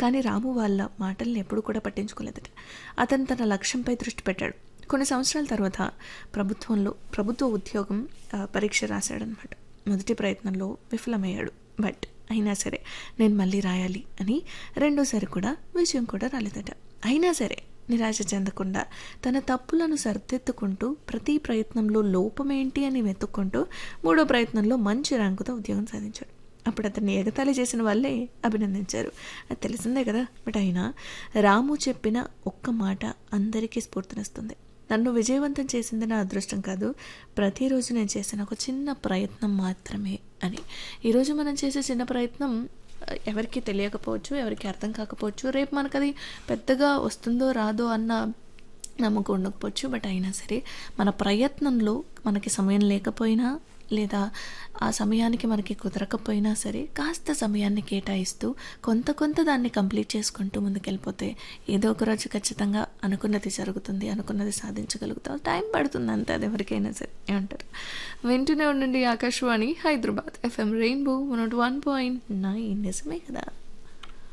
కానీ రాము వాళ్ళ మాటల్ని ఎప్పుడు కూడా పట్టించుకోలేదట అతను తన లక్ష్యంపై దృష్టి పెట్టాడు కొన్ని సంవత్సరాల తర్వాత ప్రభుత్వంలో ప్రభుత్వ ఉద్యోగం ఆ, పరీక్ష రాశాడనమాట మొదటి ప్రయత్నంలో విఫలమయ్యాడు బట్ అయినా సరే నేను మళ్ళీ రాయాలి అని రెండోసారి కూడా విజయం కూడా రాలేదట అయినా సరే నిరాశ చెందకుండా తన తప్పులను సరిదిద్దుకుంటూ ప్రతి ప్రయత్నంలో లోపమేంటి అని వెతుక్కుంటూ మూడో ప్రయత్నంలో మంచి ర్యాంకుతో ఉద్యోగం సాధించాడు అప్పుడు అతన్ని ఎగతాళి చేసిన వాళ్ళే అభినందించారు అది తెలిసిందే కదా బట్ అయినా రాము చెప్పిన ఒక్క మాట అందరికీ స్ఫూర్తినిస్తుంది నన్ను విజయవంతం చేసింది నా అదృష్టం కాదు ప్రతిరోజు నేను చేసిన ఒక చిన్న ప్రయత్నం మాత్రమే అని ఈరోజు మనం చేసే చిన్న ప్రయత్నం ఆ, ఎవరికి తెలియకపోవచ్చు ఎవరికి అర్థం కాకపోవచ్చు రేపు మనకు అది పెద్దగా వస్తుందో రాదో అన్న నమ్మకం ఉండకపోవచ్చు బట్ అయినా సరే మన ప్రయత్నంలో మనకి సమయం లేకపోయినా లేదా ఆ సమయానికి మనకి కుదరకపోయినా సరే కాస్త సమయాన్ని కేటాయిస్తూ కొంత కొంత దాన్ని కంప్లీట్ చేసుకుంటూ ముందుకెళ్ళిపోతే ఏదో ఒక రోజు ఖచ్చితంగా అనుకున్నది జరుగుతుంది అనుకున్నది సాధించగలుగుతాం టైం పడుతుంది అంతే అది ఎవరికైనా సరే ఏమంటారు వింటూనే ఉండండి Akashvani Hyderabad FM rainbow one one point nine నిజమే కదా